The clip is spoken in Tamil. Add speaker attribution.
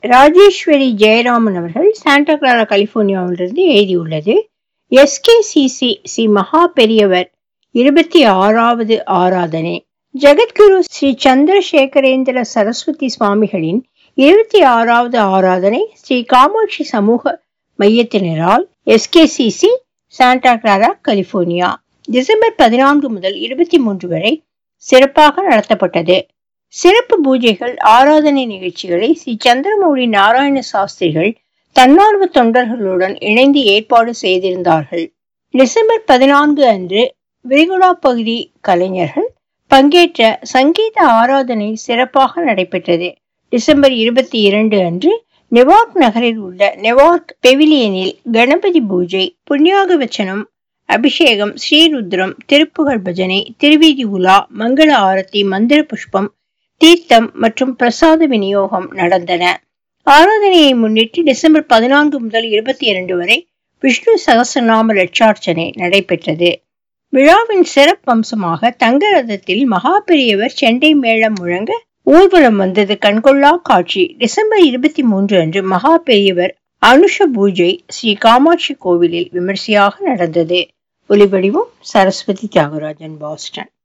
Speaker 1: ராஜேஸ்வரி ஜெயராமன் அவர்கள் சாண்டா கிளாரா கலிபோர்னியாவிலிருந்து எழுதியுள்ளது எஸ்கேசிசி சி மகா பெரியவர் இருபத்தி ஆறாவது ஆராதனை ஜெகத்குரு ஸ்ரீ சந்திரசேகரேந்திர சரஸ்வதி சுவாமிகளின் இருபத்தி ஆறாவது ஆராதனை ஸ்ரீ காமாட்சி சமூக மையத்தினரால் SKCC Santa Clara California December பதினான்கு முதல் இருபத்தி மூன்று வரை சிறப்பாக நடத்தப்பட்டது சிறப்பு பூஜைகள் ஆராதனை நிகழ்ச்சிகளை ஸ்ரீ சந்திரமௌழி நாராயண சாஸ்திரிகள் தன்னார்வ தொண்டர்களுடன் இணைந்து ஏற்பாடு செய்திருந்தார்கள் டிசம்பர் பதினான்கு அன்று விரிகுடா பகுதி கலைஞர்கள் பங்கேற்ற சங்கீத ஆராதனை சிறப்பாக நடைபெற்றது டிசம்பர் இருபத்தி இரண்டு அன்று நெவார்க் நகரில் உள்ள நெவார்க் பெவிலியனில் கணபதி பூஜை புண்ணியாக வச்சனம் அபிஷேகம் ஸ்ரீருத்ரம் திருப்புகழ் பஜனை திருவீதி உலா மங்கள ஆரத்தி மந்திர புஷ்பம் தீர்த்தம் மற்றும் பிரசாத விநியோகம் நடந்தன ஆராதனையை முன்னிட்டு டிசம்பர் பதினான்கு முதல் இருபத்தி இரண்டு வரை விஷ்ணு சகசநாம லட்சார்ச்சனை நடைபெற்றது விழாவின் சிறப்பம்சமாக தங்க ரதத்தில் மகா பெரியவர் செண்டை மேளம் முழங்க ஊர்வலம் வந்தது கண்கொள்ளா காட்சி டிசம்பர் இருபத்தி மூன்று அன்று மகா பெரியவர் அனுஷ பூஜை ஸ்ரீ காமாட்சி கோவிலில் விமர்சையாக நடந்தது ஒலிவடிவம் சரஸ்வதி தியாகராஜன் பாஸ்டன்